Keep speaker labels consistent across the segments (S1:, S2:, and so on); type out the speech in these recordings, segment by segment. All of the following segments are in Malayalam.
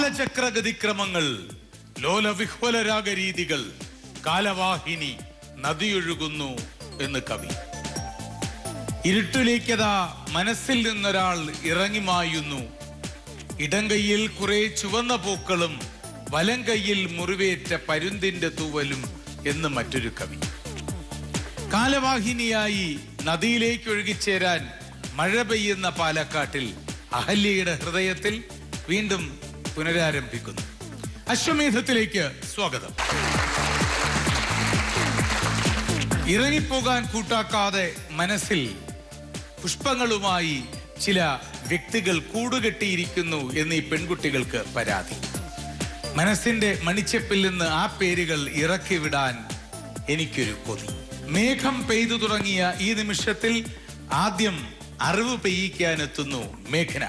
S1: കാലചക്രഗതിക്രമങ്ങൾ ലോലവിഹ്വലരാഗ രീതികൾ കാലവാഹിനി നദിയൊഴുകുന്നു എന്ന് കവി ഇരുട്ടിലേക്കതാ മനസ്സിൽ നിന്നൊരാൾ ഇറങ്ങിമായുന്നു ഇടങ്കൈയിൽ കുറെ ചുവന്ന പൂക്കളും വലം കൈയിൽ മുറിവേറ്റ പരുന്തിന്റെ തൂവലും എന്ന് മറ്റൊരു കവി കാലവാഹിനിയായി നദിയിലേക്ക് ഒഴുകിച്ചേരാൻ മഴ പെയ്യുന്ന പാലക്കാട്ടിൽ അഹല്യയുടെ ഹൃദയത്തിൽ വീണ്ടും പുനരാരംഭിക്കുന്നു അശ്വമേധത്തിലേക്ക് സ്വാഗതം ഇറങ്ങിപ്പോകാൻ കൂട്ടാക്കാതെ മനസ്സിൽ പുഷ്പങ്ങളുമായി ചില വ്യക്തികൾ കൂടുകെട്ടിയിരിക്കുന്നു എന്ന് ഈ പെൺകുട്ടികൾക്ക് പരാതി മനസ്സിന്റെ മണിച്ചപ്പിൽ നിന്ന് ആ പേരുകൾ ഇറക്കി വിടാൻ എനിക്കൊരു കൊതി മേഘം പെയ്തു തുടങ്ങിയ ഈ നിമിഷത്തിൽ ആദ്യം അറിവ് പെയ്യിക്കാനെത്തുന്നു മേഘന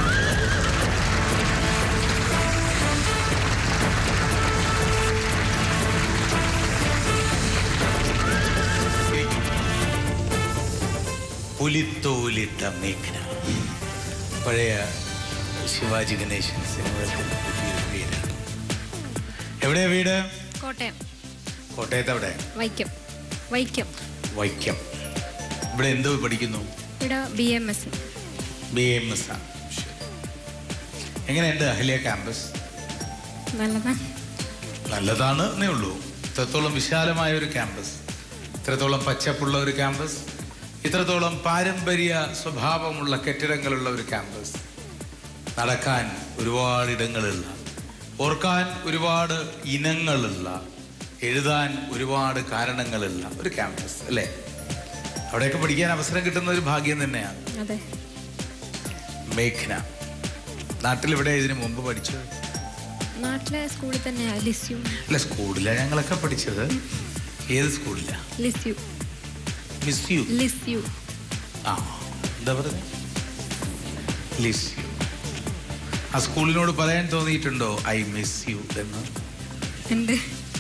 S1: പുലിത്തോലിട്ട മേഘന പഴയ ശിവാജി ഗണേശൻ സിനിമകൾക്ക് പുതിയൊരു പേരാണ് എവിടെയാ വീട്
S2: കോട്ടയം
S1: കോട്ടയത്ത് എവിടെ
S2: വൈക്കം വൈക്കം
S1: വൈക്കം ഇവിടെ എന്തോ പഠിക്കുന്നു
S2: ഇവിടെ B M S
S1: B M S ആണ് ശരി. എങ്ങനെയുണ്ട് അഹല്യ ക്യാമ്പസ്
S2: നല്ലതാ
S1: നല്ലതാണ് എന്നേ ഉള്ളൂ ഇത്രത്തോളം വിശാലമായ ഒരു ക്യാമ്പസ് ഇത്രത്തോളം പച്ചപ്പുള്ള ഒരു ക്യാമ്പസ് ഇത്രത്തോളം പാരമ്പര്യ സ്വഭാവമുള്ള കെട്ടിടങ്ങളുള്ള ഒരു ക്യാമ്പസ് നടക്കാൻ ഒരുപാട് ഇടങ്ങളുള്ള ഓർക്കാൻ ഒരുപാട് ഇനങ്ങളുള്ള എഴുതാൻ ഒരുപാട് കാരണങ്ങളുള്ള ഒരു ക്യാമ്പസ് അല്ലേ അവിടെയൊക്കെ പഠിക്കാൻ അവസരം കിട്ടുന്ന ഒരു ഭാഗ്യം തന്നെയാണ്
S2: അതെ
S1: മേഘന നാട്ടിൽ ഇതിനു മുമ്പ് പഠിച്ചത്
S2: നാട്ടിലെ സ്കൂളിൽ തന്നെയാ ലിസ്യു
S1: അല്ല സ്കൂളിലാണ് ഞങ്ങളൊക്കെ പഠിച്ചത് ഏത് സ്കൂളിലാ
S2: ലിസ്യു
S1: മിസ് യു
S2: ലിസ്യു
S1: ആ എന്താ പറയുക ലിസ് യു ആ സ്കൂളിനോട് പറയാൻ തോന്നിയിട്ടുണ്ടോ ഐ മിസ് യു എന്ന്
S2: ഉണ്ട്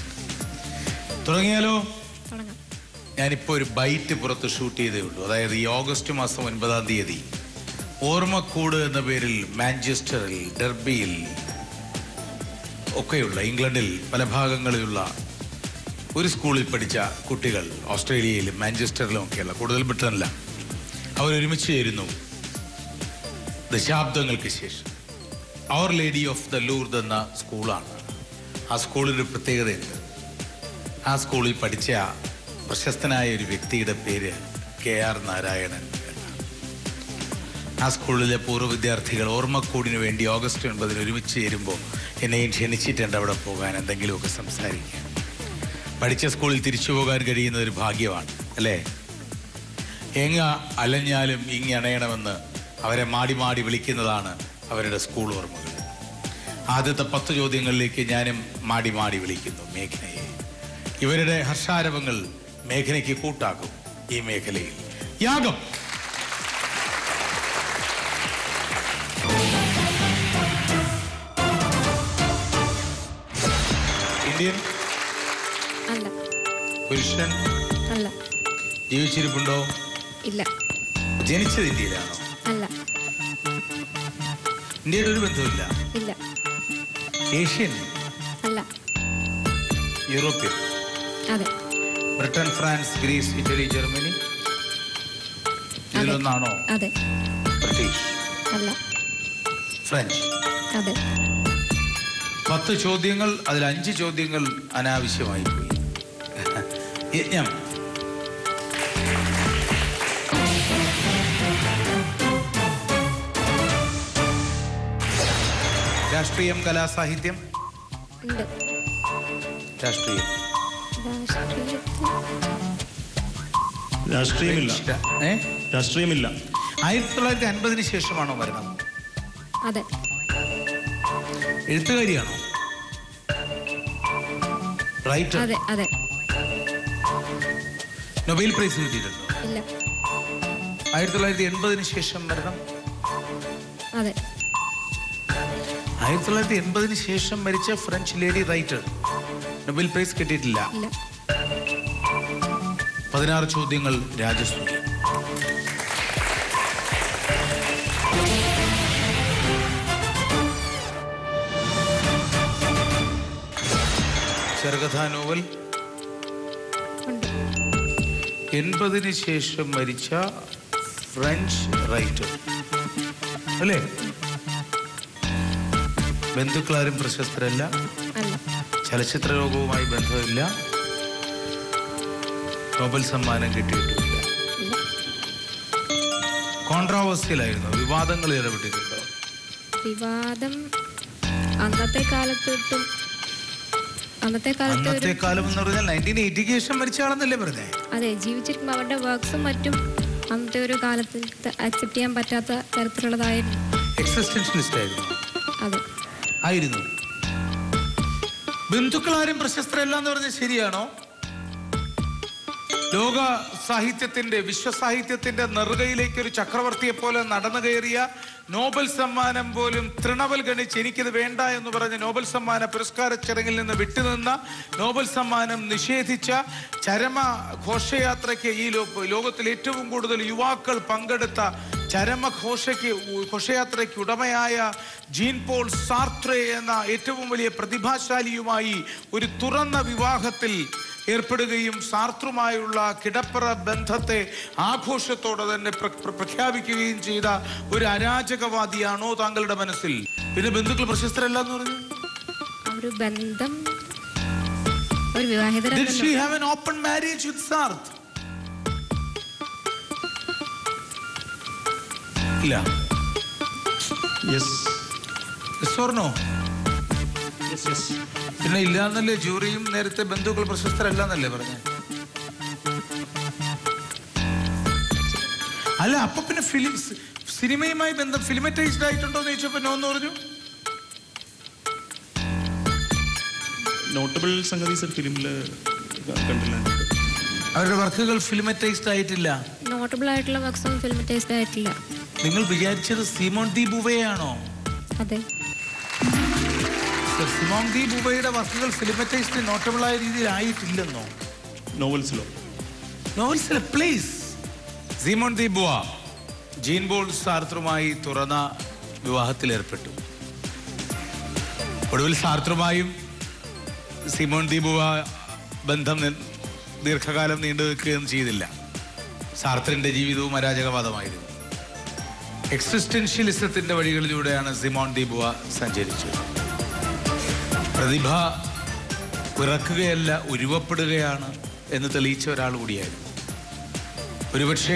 S1: തുടങ്ങിയാലോ
S2: തുടങ്ങാം
S1: ഞാനിപ്പോൾ ഒരു ബൈറ്റ് പുറത്ത് ഷൂട്ട് ചെയ്തേ ഉള്ളൂ അതായത് ഈ ഓഗസ്റ്റ് മാസം ഒൻപതാം തീയതി ഓർമ്മക്കൂട് എന്ന പേരിൽ മാഞ്ചസ്റ്ററിൽ ഡെർബിയിൽ ഒക്കെയുള്ള ഇംഗ്ലണ്ടിൽ പല ഭാഗങ്ങളിലുള്ള ഒരു സ്കൂളിൽ പഠിച്ച കുട്ടികൾ ഓസ്ട്രേലിയയിലും മാഞ്ചസ്റ്ററിലും ഒക്കെയുള്ള കൂടുതൽ ബ്രിട്ടനില അവരൊരുമിച്ച് ചേരുന്നു ദശാബ്ദങ്ങൾക്ക് ശേഷം അവർ ലേഡി ഓഫ് ദ ലൂർദ് എന്ന സ്കൂളാണ് ആ സ്കൂളിൻ്റെ പ്രത്യേകതയുണ്ട് ആ സ്കൂളിൽ പഠിച്ച പ്രശസ്തനായ ഒരു വ്യക്തിയുടെ പേര് കെ ആർ നാരായണൻ എന്നാണ് ആ സ്കൂളിലെ പൂർവ്വ വിദ്യാർത്ഥികൾ ഓർമ്മക്കൂടിന് വേണ്ടി ഓഗസ്റ്റ് ഒൻപതിന് ഒരുമിച്ച് ചേരുമ്പോൾ എന്നെയും ക്ഷണിച്ചിട്ടുണ്ട് അവിടെ പോകാൻ എന്തെങ്കിലുമൊക്കെ സംസാരിക്കാൻ പഠിച്ച സ്കൂളിൽ തിരിച്ചു പോകാൻ കഴിയുന്ന ഒരു ഭാഗ്യമാണ് അല്ലേ എങ്ങ അലഞ്ഞാലും ഇങ്ങണയണമെന്ന് അവരെ മാടി മാടി വിളിക്കുന്നതാണ് അവരുടെ സ്കൂൾ ഓർമ്മകൾ ആദ്യത്തെ പത്ത് ചോദ്യങ്ങളിലേക്ക് ഞാനും മാടി മാടി വിളിക്കുന്നു മേഘനയെ ഇവരുടെ ഹർഷാരവങ്ങൾ മേഘനയ്ക്ക് കൂട്ടാക്കും ഈ മേഖലയിൽ യാഗം ഇന്ത്യൻ
S2: അല്ല
S1: പുരുഷൻ
S2: അല്ല
S1: ജീവിച്ചിരിപ്പുണ്ടോ
S2: ഇല്ല
S1: ജനിച്ചത് ഇന്ത്യയിലാണോ
S2: അല്ല
S1: ഇന്ത്യയുടെ ഒരു ബന്ധമില്ല
S2: ഇല്ല
S1: ഏഷ്യൻ
S2: അല്ല
S1: യൂറോപ്യൻ
S2: അതെ
S1: Britain France Greece Italy Germany ഇതിലൊന്നാണോ
S2: അതെ
S1: ബ്രിട്ടീഷ്
S2: അല്ല
S1: ഫ്രഞ്ച്
S2: അതെ
S1: പത്ത് ചോദ്യങ്ങൾ അതിൽ അഞ്ച് ചോദ്യങ്ങൾ അനാവശ്യമായി പോയി യജ്ഞം രാഷ്ട്രീയം കലാസാഹിത്യം
S2: ഉണ്ട്
S1: രാഷ്ട്രീയം
S2: രാഷ്ട്രീയത്തിൽ
S3: രാഷ്ട്രീയമില്ല
S1: ഏ
S3: രാഷ്ട്രീയമില്ല
S1: ആയിരത്തി തൊള്ളായിരത്തി അൻപതിന് ശേഷമാണോ മരണം
S2: അതെ
S1: എഴുത്തുകാരിയാണോ റൈറ്റർ
S2: അതെ അതെ
S1: നൊബേൽ പ്രൈസ് കിട്ടിയിട്ടുണ്ടോ
S2: ഇല്ല
S1: ആയിരത്തി തൊള്ളായിരത്തി എൺപതിന് ശേഷം മരണം
S2: അതെ
S1: ആയിരത്തി തൊള്ളായിരത്തി എൺപതിന് ശേഷം മരിച്ച French lady writer Nobel prize കിട്ടിയിട്ടില്ല
S2: ഇല്ല
S1: പതിനാറ് ചോദ്യങ്ങൾ രാജസൂയ ചെറുകഥാ നോവൽ
S2: ഉണ്ട്
S1: എൺപതിന് ശേഷം മരിച്ച ഫ്രഞ്ച് റൈറ്റർ അല്ലേ ബന്ധുക്കളാരും പ്രശസ്തരല്ല
S2: അല്ല
S1: ചലച്ചിത്ര ലോകവുമായി ബന്ധമില്ല നോബൽ സമ്മാനം കിട്ടിയിട്ടില്ല
S2: ഇല്ല
S1: കോൺട്രാവേഴ്സിയലായിരുന്നു വിവാദങ്ങളിൽ ഇടപെട്ടിട്ടുണ്ടോ
S2: വിവാദം അന്നത്തെ കാലത്തൊട്ടും അന്നത്തെ കാലത്ത് ഒരു
S1: അന്നത്തെ കാലം എന്ന് പറഞ്ഞാൽ നയൻറ്റീൻ എയ്റ്റിക്ക് ശേഷം മരിച്ച ആളെന്നല്ലേ പറഞ്ഞേ
S2: അതെ ജീവിച്ചിരിക്കുമ്പോൾ അവരുടെ വർക്ക്സും മറ്റും അന്നത്തെ ഒരു കാലത്ത് അക്സെപ്റ്റ് ചെയ്യാൻ പറ്റാത്ത തരത്തിലുള്ളതായിരുന്നു
S1: എക്സിസ്റ്റൻഷ്യലിസ്റ്റ് ആയിരുന്നു
S2: അതെ
S1: ആയിരുന്നു ബന്ധുക്കളാരും പ്രശസ്തരല്ല എന്ന് പറഞ്ഞാൽ ശരിയാണോ ലോക സാഹിത്യത്തിന്റെ വിശ്വസാഹിത്യത്തിന്റെ നെറുകയിലേക്ക് ഒരു ചക്രവർത്തിയെ പോലെ നടന്നു കയറിയ നോബൽ സമ്മാനം പോലും തൃണവൽ ഗണിച്ച് എനിക്കിത് വേണ്ട എന്ന് പറഞ്ഞ് നോബൽ സമ്മാന പുരസ്കാര ചടങ്ങിൽ നിന്ന് വിട്ടുനിന്ന നോബൽ സമ്മാനം നിഷേധിച്ച ചരമ ഘോഷയാത്രയ്ക്ക് ഈ ലോ- ലോകത്തിൽ ഏറ്റവും കൂടുതൽ യുവാക്കൾ പങ്കെടുത്ത ചരമ ഘോഷയ്ക്ക് ഉ- ഘോഷയാത്രയ്ക്ക് ഉടമയായ ജീൻ പോൾ സാർട്രെ എന്ന ഏറ്റവും വലിയ പ്രതിഭാശാലിയുമായി ഒരു തുറന്ന വിവാഹത്തിൽ ഏർപ്പെടുകയും സാർട്രുമായുള്ള കിടപ്പറ ബന്ധത്തെ ആഘോഷത്തോടെ തന്നെ പ്ര- പ്ര- പ്രഖ്യാപിക്കുകയും ചെയ്ത ഒരു അരാജകവാദിയാണോ താങ്കളുടെ മനസ്സിൽ പിന്നെ ബന്ധുക്കൾ പ്രശസ്തരല്ല എന്ന് പറഞ്ഞു
S2: ആ ഒരു ബന്ധം ഒരു
S1: Did
S2: വിവാഹിതരല്ലല്ലോ
S1: she have an open marriage with Sarth? ഇല്ല
S3: yes
S1: Yes or no?
S3: Yes yes
S1: പിന്നെ ഇല്ല എന്നല്ലേ ജൂറിയും നേരത്തെ ബന്ധുക്കൾ പ്രശസ്തരല്ല എന്നല്ലേ പറഞ്ഞ അല്ല അപ്പൊ പിന്നെ ഫിലിം സിനിമയുമായി ബന്ധം ഫിലിമറ്റൈസ്ഡ് ആയിട്ടുണ്ടോ എന്ന് ചോദിച്ചപ്പോ നോ എന്ന് പറഞ്ഞു
S3: നോട്ടബിൾ സംഗതി സർ ഫിലിമിൽ കണ്ടില്ല
S1: അവരുടെ വർക്കുകൾ ഫിലിമറ്റൈസ്ഡ് ആയിട്ടില്ല
S2: നോട്ടബിൾ ആയിട്ടുള്ള വർക്ക്സും ഫിലിമറ്റൈസ്ഡ് ആയിട്ടില്ല
S1: നിങ്ങൾ വിചാരിച്ചത് സിമോൺ ദി ബുവയാണോ
S2: അതെ
S1: സിമോൺ ദി ബുവയുടെ വർക്കുകൾ ഫിലിമറ്റൈസ്ഡ് നോട്ടബിൾ ആയ രീതിയിൽ ആയിട്ടില്ലെന്നോ
S3: നോവൽസിലോ
S1: നോവൽസിലെ please Simone de Beauvoir Jean Paul സാർത്തറുമായി തുറന്ന വിവാഹത്തിൽ ഏർപ്പെട്ടു ഒടുവിൽ സാർത്തറുമായും സിമോൺ ദി ബുവ ബന്ധം നി- ദീർഘകാലം നീണ്ടു നിൽക്കുകയും ചെയ്തില്ല സാർത്തറിന്റെ ജീവിതവും അരാജകവാദമായിരുന്നു എക്സിസ്റ്റൻഷ്യലിസത്തിന്റെ വഴികളിലൂടെയാണ് സിമോൺ ദി ബുവ സഞ്ചരിച്ചത് പ്രതിഭ പിറക്കുകയല്ല ഉരുവപ്പെടുകയാണ് എന്ന് തെളിയിച്ച ഒരാൾ കൂടിയായിരുന്നു ഒരുപക്ഷെ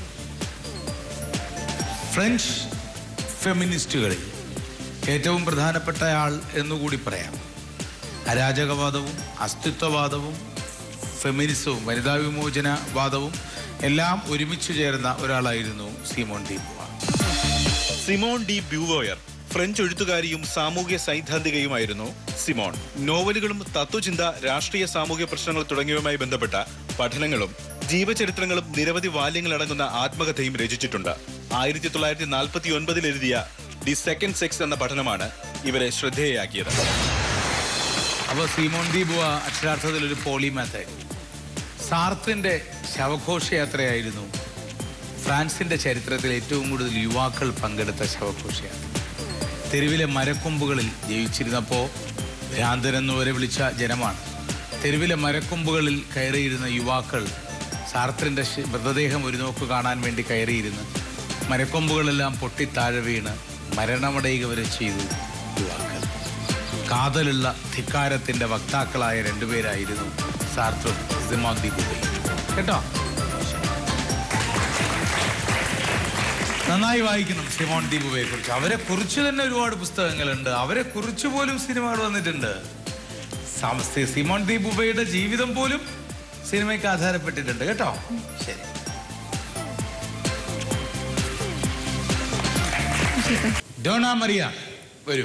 S1: ഫ്രഞ്ച് ഫെമിനിസ്റ്റുകളിൽ ഏറ്റവും പ്രധാനപ്പെട്ട ആൾ എന്നുകൂടി പറയാം അരാജകവാദവും അസ്തിത്വവാദവും ഫെമിനിസവും വനിതാ വിമോചനവാദവും എല്ലാം ഒരുമിച്ച് ചേർന്ന ഒരാളായിരുന്നു Simone de Beauvoir
S4: Simone de Beauvoir French എഴുത്തുകാരിയും സാമൂഹ്യ സൈദ്ധാന്തികയുമായിരുന്നു സിമോൺ നോവലുകളും തത്വചിന്ത രാഷ്ട്രീയ സാമൂഹ്യ പ്രശ്നങ്ങൾ തുടങ്ങിയവയുമായി ബന്ധപ്പെട്ട പഠനങ്ങളും ജീവചരിത്രങ്ങളും നിരവധി വാല്യങ്ങൾ അടങ്ങുന്ന ആത്മകഥയും രചിച്ചിട്ടുണ്ട് ആയിരത്തി തൊള്ളായിരത്തി നാൽപ്പത്തി ഒൻപതിൽ എഴുതിയ ദി സെക്കൻഡ് സെക്സ് എന്ന പഠനമാണ് ഇവരെ ശ്രദ്ധേയയാക്കിയത്
S1: അപ്പോൾ സീമോൺ ദീപുവ അക്ഷരാർത്ഥത്തിൽ ഒരു പോളിമാത്തായിരുന്നു സാർത്തിന്റെ ശവഘോഷയാത്രയായിരുന്നു ഫ്രാൻസിന്റെ ചരിത്രത്തിൽ ഏറ്റവും കൂടുതൽ യുവാക്കൾ പങ്കെടുത്ത ശവഘോഷയാത്ര തെരുവിലെ മരക്കൊമ്പുകളിൽ ജീവിച്ചിരുന്നപ്പോൾ ഭ്രാന്തരെന്ന് വരെ വിളിച്ച ജനമാണ് തെരുവിലെ മരക്കൊമ്പുകളിൽ കയറിയിരുന്ന യുവാക്കൾ സാർത്തിൻ്റെ മൃതദേഹം ഒരു നോക്ക് കാണാൻ വേണ്ടി കയറിയിരുന്ന് മരക്കൊമ്പുകളെല്ലാം പൊട്ടി താഴെ വീണ് മരണമടയുക വരെ ചെയ്തു യുവാക്കൾ കാതലുള്ള ധിക്കാരത്തിന്റെ വക്താക്കളായ രണ്ടുപേരായിരുന്നു സാർത്തും സിമോൻ ദീപുകയും കേട്ടോ നന്നായി വായിക്കണം സിമോൺ ദീപുവയെ കുറിച്ച് അവരെ കുറിച്ച് തന്നെ ഒരുപാട് പുസ്തകങ്ങളുണ്ട് അവരെ കുറിച്ച് പോലും സിനിമകൾ വന്നിട്ടുണ്ട് സാം- സി- സിമോൺ ദീപുബയുടെ ജീവിതം പോലും സിനിമയ്ക്ക് ആധാരപ്പെട്ടിട്ടുണ്ട് കേട്ടോ ശരി ഡോണ മറിയ വരൂ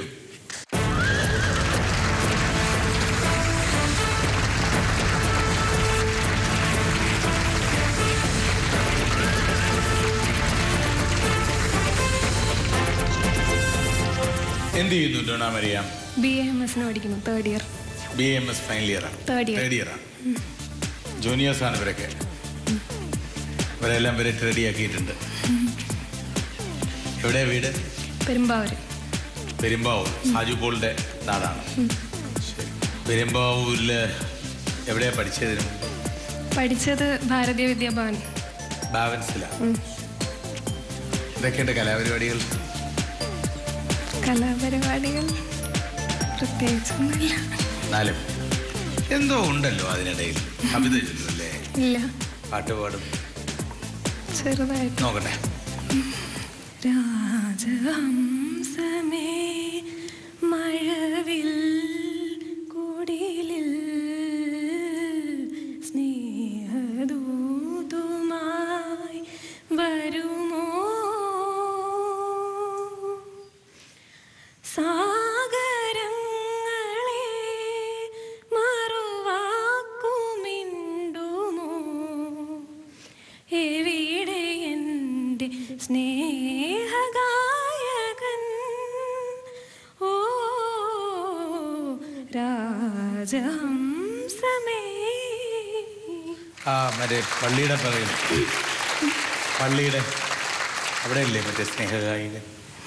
S1: എന്ത് ചെയ്യുന്നു Dona Mariya
S5: B A M എസിന് പഠിക്കുന്നു third year
S1: B M S final year ആണ്
S5: Third year.
S1: തേർഡ് ഇയർ ആണ് ജൂനിയേഴ്സ് ആണ് ഇവരൊക്കെ ഇവരെല്ലാം ഇവരെ റെഡിയാക്കിയിട്ടുണ്ട് എവിടെ വീട്
S5: പെരുമ്പാവൂർ
S1: പെരുമ്പാവൂർ സാജു പോളിന്റെ നാടാണ് ശരി പെരുമ്പാവൂരില് എവിടെയാ പഠിച്ചതിന് മുമ്പ്?
S5: പഠിച്ചത് ഭാരതീയ വിദ്യാഭവൻ
S1: ബാവൻസിലാണ് ഇതൊക്കെയുണ്ട് കലാപരിപാടികൾ
S5: കലാപരിപാടികൾ പ്രത്യേകിച്ചൊന്നുമില്ല
S1: എന്നാലും എന്തോ ഉണ്ടല്ലോ അതിനിടയിൽ കവിത ചൊല്ലുമല്ലേ
S5: ഇല്ല
S1: പാട്ട് പാടും
S5: ചെറുതായിട്ട്
S1: നോക്കട്ടെ
S5: രാജഹംസമേ മഴവിൽ കുടിലിൽ സ്നേഹദൂതുമായി വരുമോ സാഗരങ്ങളെ മറുവാക്കുമിണ്ടുമോ എവിടെ എൻ്റെ സ്നേഹഗായകൻ ഓ രാജഹംസമേ
S1: ആ മറ്റേ പള്ളിയുടെ പറയും പള്ളിയുടെ അവിടെ അല്ലേ മറ്റേ സ്നേഹഗായികൻ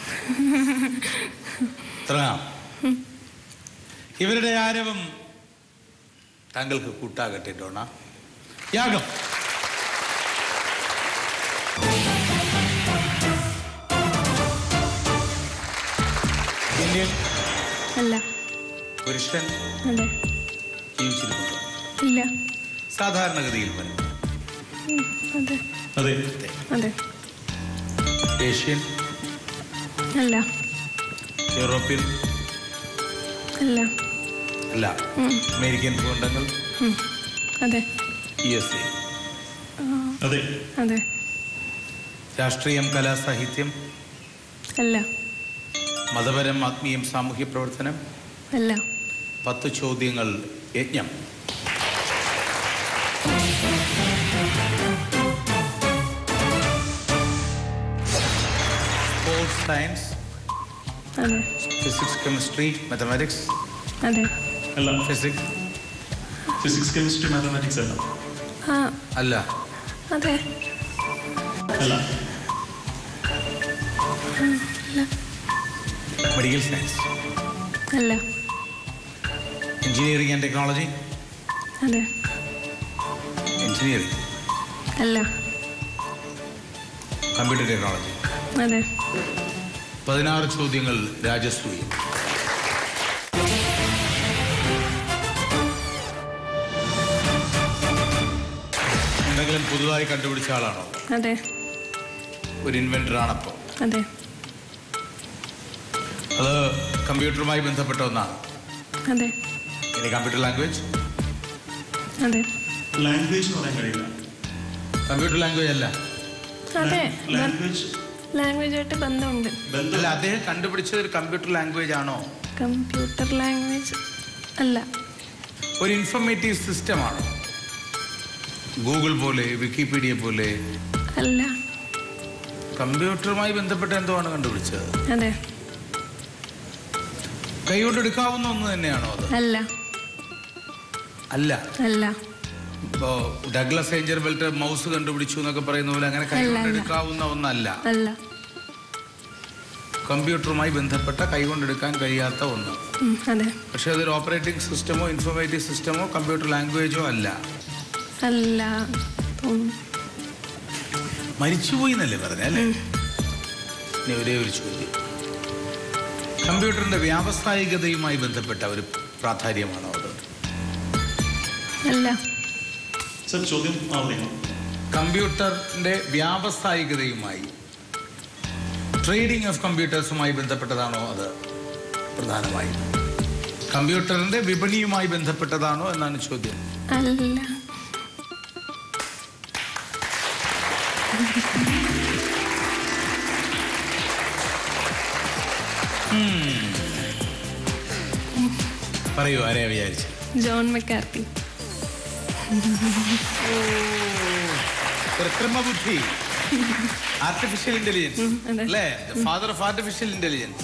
S1: തുടങ്ങാം ഇവരുടെ ആരവം താങ്കൾക്ക് കൂട്ടാകട്ടെ ഡോണ യാഗം ഇന്ത്യൻ
S5: അല്ല
S1: പുരുഷൻ
S5: അതെ
S1: ജീവിച്ചിരിക്കുന്നു
S5: ഇല്ല
S1: സാധാരണഗതിയിൽ വരും
S5: ഉം, അതെ
S3: അതെ
S5: അതെ
S1: ഏഷ്യൻ
S5: അല്ല
S1: യൂറോപ്യൻ
S5: അല്ല
S1: അല്ല
S5: ഉം,
S1: അമേരിക്കൻ ഭൂഖണ്ഡങ്ങൾ
S5: ഉം, അതെ
S1: യു എസ് എ
S5: ആ,
S3: അതെ
S5: അതെ
S1: രാഷ്ട്രീയം കലാ സാഹിത്യം
S5: അല്ല
S1: മതപരം ആത്മീയം സാമൂഹ്യ പ്രവർത്തനം
S5: അല്ല
S1: പത്ത് ചോദ്യങ്ങൾ യജ്ഞം സ്പോർട്സ് സയൻസ്
S5: അതെ
S1: ഫിസിക്സ് കെമിസ്ട്രി മാത്തമാറ്റിക്സ്
S5: അതെ
S3: അല്ല
S1: ഫിസിക്സ്
S3: ഫിസിക്സ് കെമിസ്ട്രി മാത്തമാറ്റിക്സ് അല്ല
S5: ആ
S1: അല്ല
S5: അതെ
S3: അല്ല
S1: മെഡിക്കൽ സയൻസ്
S5: അല്ല
S1: എഞ്ചിനീയറിംഗ് ആൻഡ് ടെക്നോളജി
S5: അതെ
S1: എഞ്ചിനീയറിംഗ്
S5: അല്ല
S1: കമ്പ്യൂട്ടർ ടെക്നോളജി
S5: അതെ
S1: പതിനാറ് ചോദ്യങ്ങൾ രാജസൂയം എന്തെങ്കിലും പുതുതായി കണ്ടുപിടിച്ച ആളാണോ
S5: അതെ
S1: ഒരു ഇൻവെന്റർ ആണപ്പോൾ
S5: അതെ
S1: അത് കമ്പ്യൂട്ടറുമായി ബന്ധപ്പെട്ട ഒന്നാണ്
S5: അതെ
S1: ഇനി കമ്പ്യൂട്ടർ ലാംഗ്വേജ്
S5: അതെ
S3: ലാംഗ്വേജ് എന്ന് പറയാൻ കഴിയില്ല
S1: കമ്പ്യൂട്ടർ ലാംഗ്വേജ് അല്ല
S5: അതെ
S3: ലാംഗ്വേജ്
S5: ലാംഗ്വേജായിട്ട് ബന്ധമുണ്ട്
S3: ബന്ധം
S1: അല്ല അദ്ദേഹം കണ്ടുപിടിച്ചത് ഒരു കമ്പ്യൂട്ടർ ലാംഗ്വേജ് ആണോ
S5: കമ്പ്യൂട്ടർ ലാംഗ്വേജ് അല്ല
S1: ഒരു ഇൻഫർമേറ്റീവ് സിസ്റ്റമാണോ ഗൂഗിൾ പോലെ വിക്കിപീഡിയ പോലെ
S5: അല്ല
S1: കമ്പ്യൂട്ടറുമായി ബന്ധപ്പെട്ട എന്തോ ആണ് കണ്ടുപിടിച്ചത്
S5: അതെ
S1: കൈകൊണ്ട് എടുക്കാവുന്ന ഒന്ന് തന്നെയാണോ അത്
S5: അല്ല
S1: അല്ല
S5: അല്ല
S1: ഇപ്പോ ഡഗ്ലസ് ഏഞ്ചർ ബെൽറ്റ് മൗസ് കണ്ടുപിടിച്ചു എന്നൊക്കെ പറയുന്ന പോലെ അങ്ങനെ
S5: അല്ല,
S1: കൈകൊണ്ട്
S5: അല്ല.
S1: എടുക്കാവുന്ന ഒന്നല്ല
S5: അല്ല
S1: കമ്പ്യൂട്ടറുമായി ബന്ധപ്പെട്ട കൈകൊണ്ട് എടുക്കാൻ കഴിയാത്ത ഒന്ന്
S5: ഉം, അതെ
S1: പക്ഷെ അതൊരു ഓപ്പറേറ്റിംഗ് സിസ്റ്റമോ ഇൻഫോർമേറ്റീവ് സിസ്റ്റമോ കമ്പ്യൂട്ടർ ലാംഗ്വേജോ അല്ല
S5: അല്ല തോന്നുന്നു
S1: മരിച്ചുപോയി എന്നല്ലേ പറഞ്ഞല്ലേ ഇനി ഒരേ ഒരു ചോദ്യം കമ്പ്യൂട്ടറിന്റെ വ്യാവസായികതയുമായി ബന്ധപ്പെട്ട ഒരു പ്രാധാന്യമാണോ അത്
S5: അല്ല
S3: സർ ചോദ്യം ആവർത്തിക്കണം
S1: കമ്പ്യൂട്ടറിന്റെ വ്യാവസായികതയുമായി ട്രേഡിംഗ് ഓഫ് കമ്പ്യൂട്ടേഴ്സുമായി ബന്ധപ്പെട്ടതാണോ അത് പ്രധാനമായും കമ്പ്യൂട്ടറിന്റെ വിപണിയുമായി ബന്ധപ്പെട്ടതാണോ എന്നാണ് ചോദ്യം
S5: അല്ല
S1: പറയൂ ആരെയാ വിചാരിച്ചു
S5: ജോൺ മെക്കാർത്തി
S1: കൃത്രിമ ബുദ്ധി ആർട്ടിഫിഷ്യൽ ഇന്റലിജൻസ്
S5: ഉം, അതെ.
S1: അല്ലേ father of artificial intelligence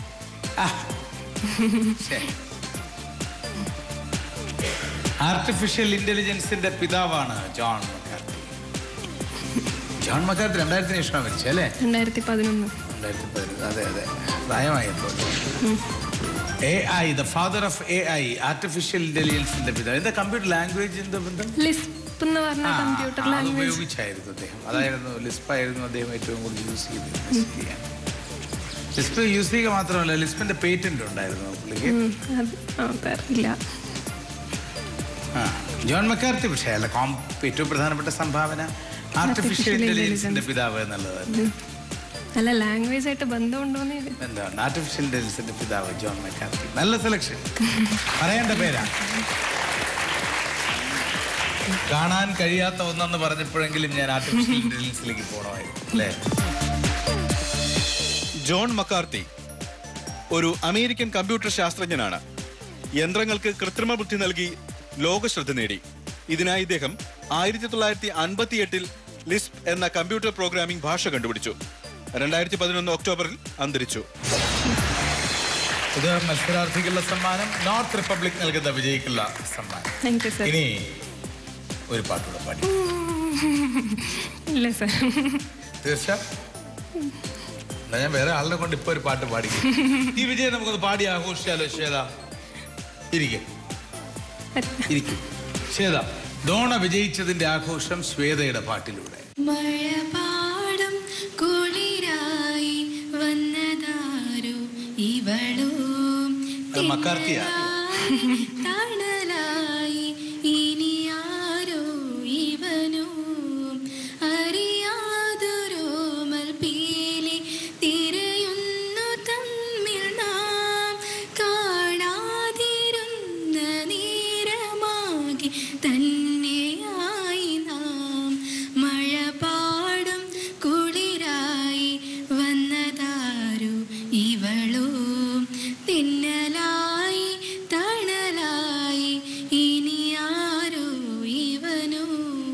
S1: artificial ഇന്റലിജൻസിന്റെ പിതാവാണ് ജോൺ മക്കാർത്തി ജോൺ മക്കാർത്തി രണ്ടായിരത്തിന് ശേഷമാണ് മരിച്ചത് അല്ലേ
S5: രണ്ടായിരത്തി പതിനൊന്ന്
S1: രണ്ടായിരത്തി പതിനൊന്ന് അതെ അതെ പ്രായമായപ്പോൾ A I the father of A I artificial ഇന്റലിജൻസിന്റെ പിതാവ് എന്താ കമ്പ്യൂട്ടർ ലാംഗ്വേജിന്റെ ബന്ധം
S5: ലിസ്പ് എന്ന് പറഞ്ഞ
S1: ആ,
S5: കമ്പ്യൂട്ടർ
S1: അത്
S5: ലാംഗ്വേജ്
S1: ഉപയോഗിച്ചായിരുന്നു അദ്ദേഹം അതായിരുന്നു ലിസ്പ് ആയിരുന്നു അദ്ദേഹം ഏറ്റവും കൂടുതൽ യൂസ് ചെയ്തത് ലിസ്പ് യൂസ് ചെയ്യുക മാത്രമല്ല ലിസ്പിന്റെ പേറ്റന്റ് ഉണ്ടായിരുന്നു പുള്ളിക്ക്
S5: അത് നമുക്കറിയില്ല
S1: ആ, ജോൺ മക്കാർത്തി പക്ഷേ അല്ല കോം ഏറ്റവും പ്രധാനപ്പെട്ട സംഭാവന ആർട്ടിഫിഷ്യൽ
S5: Artificial
S1: ഇന്റലിജൻസിന്റെ പിതാവ് എന്നുള്ളതാണ്
S5: അല്ല ലാംഗ്വേജ് ആയിട്ട് ബന്ധമുണ്ടോന്നേ
S1: എന്താണ് ആർട്ടിഫിഷ്യൽ ഇന്റലിജൻസിന്റെ പിതാവ് ജോൺ മക്കാർത്തി നല്ല സെലക്ഷൻ പറയേണ്ട പേരാ കാണാൻ കഴിയാത്ത ഒന്നെന്ന് പറഞ്ഞപ്പോഴെങ്കിലും ഞാൻ ആർട്ടിഫിഷ്യൽ ഇന്റലിജൻസിലേക്ക് പോകണമായിരുന്നു അല്ലേ
S4: ജോൺ മക്കാർത്തി ഒരു അമേരിക്കൻ കമ്പ്യൂട്ടർ ശാസ്ത്രജ്ഞനാണ് യന്ത്രങ്ങൾക്ക് കൃത്രിമ ബുദ്ധി നൽകി ലോകശ്രദ്ധ നേടി ഇതിനായി ഇദ്ദേഹം ആയിരത്തി തൊള്ളായിരത്തി അൻപത്തി എട്ടിൽ ലിസ്പ് എന്ന കമ്പ്യൂട്ടർ പ്രോഗ്രാമിംഗ് ഭാഷ കണ്ടുപിടിച്ചു രണ്ടായിരത്തി പതിനൊന്ന് ഒക്ടോബറിൽ അന്തരിച്ചു
S1: ഇത് മത്സരാർത്ഥിക്കുള്ള സമ്മാനം നോർത്ത് റിപ്പബ്ലിക് നൽകുന്ന വിജയിക്കുള്ള സമ്മാനം
S5: താങ്ക് യു സർ
S1: ഇനി ഒരു പാട്ടുകൂടെ പാടി
S5: ഇല്ല സർ
S1: തീർച്ച എന്നാ ഞാൻ വേറെ ആളിനെ കൊണ്ട് ഇപ്പൊ ഒരു പാട്ട് പാടി ഈ വിജയം നമുക്കൊന്ന് പാടി ആഘോഷിച്ചാലോ ശ്വേത ഇരിക്കും ഇരിക്കും ശ്വേത ദോണ വിജയിച്ചതിന്റെ ആഘോഷം ശ്വേതയുടെ പാട്ടിലൂടെ
S6: മഴപാടും കുളിരായി വന്നതാരോ ഇവളോ
S1: അത് മക്കാർത്തിയാ?
S6: തിന്നലായി, തണലായി ഇനി ആരോ ഇവനോ അറിയാതൊരു മൽപ്പീലി തിരയുന്നു തമ്മിൽ നാം കാണാതിരുന്ന നേരമാകെ തന്നെയായി നാം മഴ പാടും കുളിരായി വന്നതാരോ ഇവളോ തിന്നലായി തണലായി ഇനി ആരോ ഇവനോ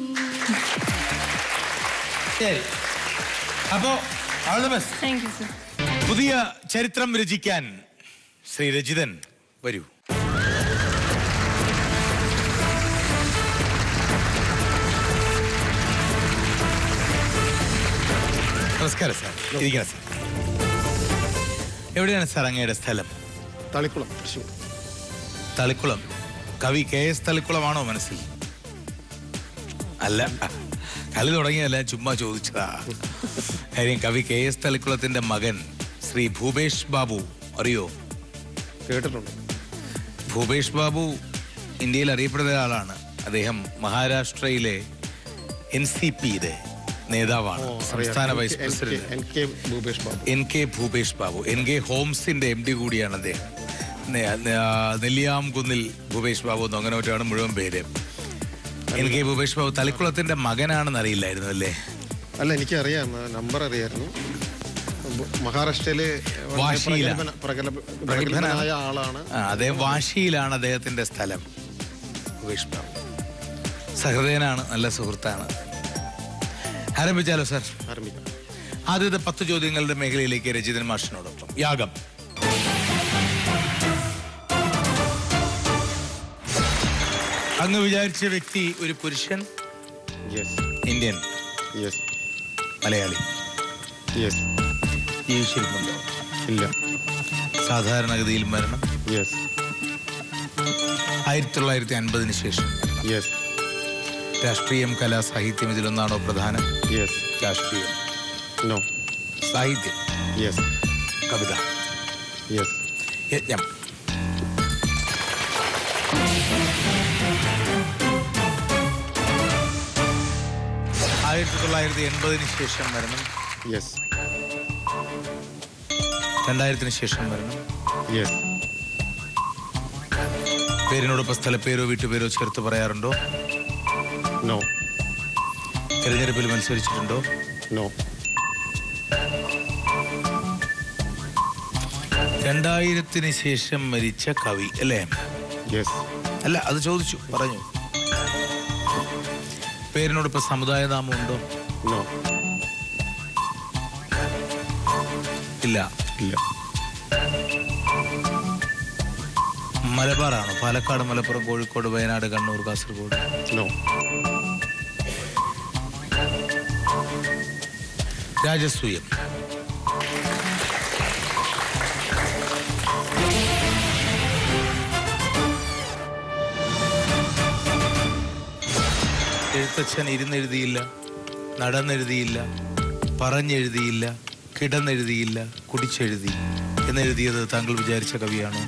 S1: ശരി അപ്പോ all the best
S5: thank you sir
S1: പുതിയ ചരിത്രം രചിക്കാൻ ശ്രീ രജിതൻ വരൂ നമസ്കാരം സാർ ഇരിക്കണം സാർ എവിടെയാണ് സാർ അങ്ങയുടെ സ്ഥലം
S7: തളിക്കുളം തൃശ്ശൂർ
S1: തളിക്കുളം കവി കെ എസ് തളിക്കുളമാണോ മനസ്സിൽ അല്ല കളി തുടങ്ങിയല്ല ചുമ്മാ ചോദിച്ചതാ കാര്യം കവി കെ എസ് തളിക്കുളത്തിന്റെ മകൻ ശ്രീ ഭൂപേഷ് ബാബു അറിയോ
S7: കേട്ടിട്ടുണ്ട്
S1: ഭൂപേഷ് ബാബു ഇന്ത്യയിൽ അറിയപ്പെടുന്ന ഒരാളാണ് അദ്ദേഹം മഹാരാഷ്ട്രയിലെ എൻ സി പിയുടെ നേതാവാണ്
S7: ഓ, അറിയാം.
S1: സംസ്ഥാന
S7: N
S1: vice
S7: K- N K-
S1: president
S7: N K Bhupesh Babu
S1: N K Bhupesh Babu N K ഹോംസിന്റെ എം ഡി കൂടിയാണ് അദ്ദേഹം നെ- നെ- ആ, നെല്ലിയാംകുന്നിൽ ഭൂപേഷ് ബാബു എന്ന് അങ്ങനെ മറ്റാണ് മുഴുവൻ പേര് എൻ കെ ഭൂപേഷ് ബാബു തളിക്കുളത്തിന്റെ മകനാണെന്ന് അറിയില്ലായിരുന്നു അല്ലേ
S7: അല്ല എനിക്കറിയാം ആ നമ്പർ അറിയായിരുന്നു ബു- മഹാരാഷ്ട്രയിലെ വളരെ
S1: വാശിയിലാണ്.
S7: പ്രഗത്ഭന- പ്രഗത്ഭ- പ്രഗത്ഭനായ ആളാണ്
S1: ആ, അദ്ദേഹം വാശിയിലാണ് അദ്ദേഹത്തിന്റെ സ്ഥലം ഭൂപേഷ് ബാബു സഹൃദയനാണ് നല്ല സുഹൃത്താണ് ആരംഭിച്ചാലോ സാർ
S7: ആരംഭിക്കാം
S1: ആദ്യത്തെ പത്ത് ചോദ്യങ്ങളുടെ മേഖലയിലേക്ക് രചിതൻ മാഷിനോടൊപ്പം യാഗം അങ്ങ് വിചാരിച്ച വ്യക്തി ഒരു പുരുഷൻ
S7: yes
S1: Indian
S7: yes
S1: Malayali
S7: yes
S1: ജീവിച്ചിരിപ്പുണ്ടോ
S7: ഇല്ല
S1: സാധാരണഗതിയിൽ മരണം
S7: യെസ്
S1: ആയിരത്തി തൊള്ളായിരത്തി അൻപതിന് ശേഷം
S7: യെസ്
S1: രാഷ്ട്രീയം കലാ സാഹിത്യം ഇതിലൊന്നാണോ പ്രധാനം
S7: യെസ്
S1: രാഷ്ട്രീയം
S7: നോ
S1: സാഹിത്യം
S7: യെസ്
S1: കവിത
S7: യെസ്
S1: യജ്ഞം ആയിരത്തി തൊള്ളായിരത്തി എൺപതിന് ശേഷം മരണം
S7: യെസ്
S1: രണ്ടായിരത്തിന് ശേഷം മരണം
S7: യെസ്
S1: പേരിനോടൊപ്പം സ്ഥലപ്പേരോ വീട്ടുപേരോ ചേർത്ത് പറയാറുണ്ടോ
S7: നോ
S1: തിരഞ്ഞെടുപ്പിൽ മത്സരിച്ചിട്ടുണ്ടോ
S7: നോ
S1: രണ്ടായിരത്തിന് ശേഷം മരിച്ച കവി അല്ലേ
S7: യെസ്
S1: അല്ല അത് ചോദിച്ചു പറഞ്ഞു പേരിനോടൊപ്പം സമുദായ നാമം ഉണ്ടോ
S7: നോ
S1: ഇല്ല
S7: ഇല്ല
S1: മലബാറാണോ പാലക്കാട് മലപ്പുറം കോഴിക്കോട് വയനാട് കണ്ണൂർ കാസർഗോഡ്
S7: നോ
S1: രാജസൂയം എഴുത്തച്ഛൻ ഇരുന്നെഴുതിയില്ല നടന്നെഴുതിയില്ല പറഞ്ഞെഴുതിയില്ല കിടന്നെഴുതിയില്ല കുടിച്ചെഴുതി എന്നെഴുതിയത് താങ്കൾ വിചാരിച്ച കവിയാണോ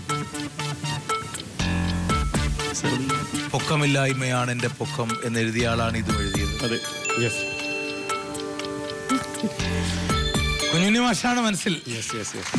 S3: സർ
S1: പൊക്കമില്ലായ്മയാണ് എൻ്റെ പൊക്കം എന്നെഴുതിയ ആളാണ് ഇതും എഴുതിയത്
S3: അതെ
S7: യെസ്
S1: കുഞ്ഞുണ്ണി മാഷാണ് മനസ്സിൽ
S7: യെസ് യെസ് യെസ്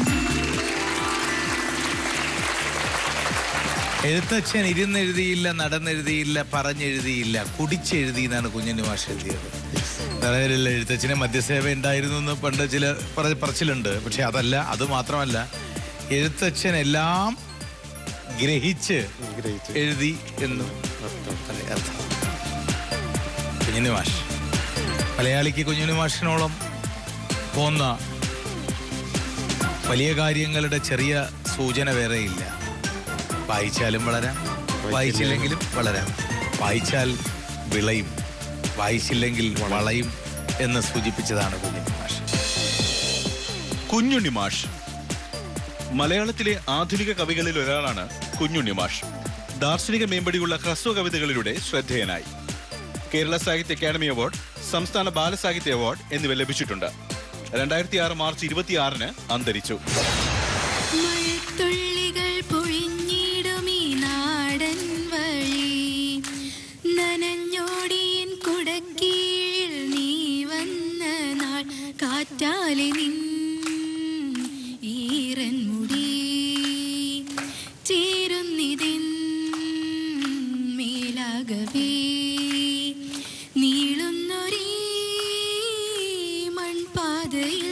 S1: എഴുത്തച്ഛൻ ഇരുന്നെഴുതിയില്ല നടന്നെഴുതിയില്ല പറഞ്ഞെഴുതിയില്ല കുടിച്ചെഴുതി എന്നാണ് കുഞ്ഞുണ്ണി മാഷ് എഴുതിയത് നിലവിലുള്ള എഴുത്തച്ഛന് മദ്യസേവ ഉണ്ടായിരുന്നു എന്ന് പണ്ട് ചില പറ- പറച്ചിലുണ്ട് പക്ഷെ അതല്ല അത് മാത്രമല്ല എഴുത്തച്ഛൻ എല്ലാം ഗ്രഹിച്ച്
S7: ഗ്രഹിച്ച്
S1: എഴുതി എന്നും അതെ, അർത്ഥം കുഞ്ഞുണ്ണി മാഷ് മലയാളിക്ക് കുഞ്ഞുണ്ണി മാഷിനോളം പോന്ന വലിയ കാര്യങ്ങളുടെ ചെറിയ സൂചന വേറെയില്ല വായിച്ചാലും വളരാം വായിച്ചില്ലെങ്കിലും വളരാം വായിച്ചാൽ വിളയും വായിച്ചില്ലെങ്കിൽ വളയും എന്ന് സൂചിപ്പിച്ചതാണ് കുഞ്ഞുണ്ണി മാഷ്
S4: കുഞ്ഞുണ്ണി മാഷ് മലയാളത്തിലെ ആധുനിക കവികളിൽ ഒരാളാണ് കുഞ്ഞുണ്ണി മാഷ് ദാർശനിക മേമ്പടിയുള്ള ഹ്രസ്വ കവിതകളിലൂടെ ശ്രദ്ധേയനായി കേരള സാഹിത്യ അക്കാദമി അവാർഡ് സംസ്ഥാന ബാലസാഹിത്യ അവാർഡ് എന്നിവ ലഭിച്ചിട്ടുണ്ട് രണ്ടായിരത്തി ആറ് മാർച്ച് ഇരുപത്തിയാറിന് അന്തരിച്ചു
S6: മഴത്തുള്ളികൾ പൊഴിഞ്ഞിടുമീ നാടൻ വഴി നനഞ്ഞോടിയൻ കുടക്കീഴിൽ നീ വന്ന നാൾ കാറ്റാലെ നിൻ ഈറൻ മുടി ചേരുന്നിതിൻ മേലാകവേ നീളുന്നൊരീ മൺപാതയിൽ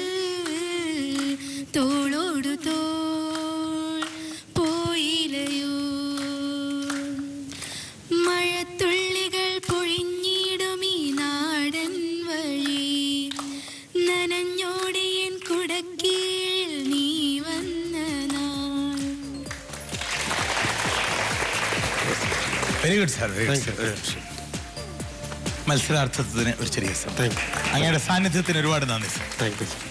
S6: തോളോടു തോൾ പോയിലയോ മഴത്തുള്ളികൾ പൊഴിഞ്ഞിടുമീ നാടൻ വഴി നനഞ്ഞോടിയൻ കുടക്കീഴിൽ നീ വന്ന നാൾ
S1: very good sir very
S7: Thank
S1: good മത്സരാർത്ഥത്തിന് ഒരു ചെറിയ സമയം
S7: താങ്ക് യു
S1: അങ്ങയുടെ സാന്നിധ്യത്തിന് ഒരുപാട് നന്ദി സാർ
S7: താങ്ക് യു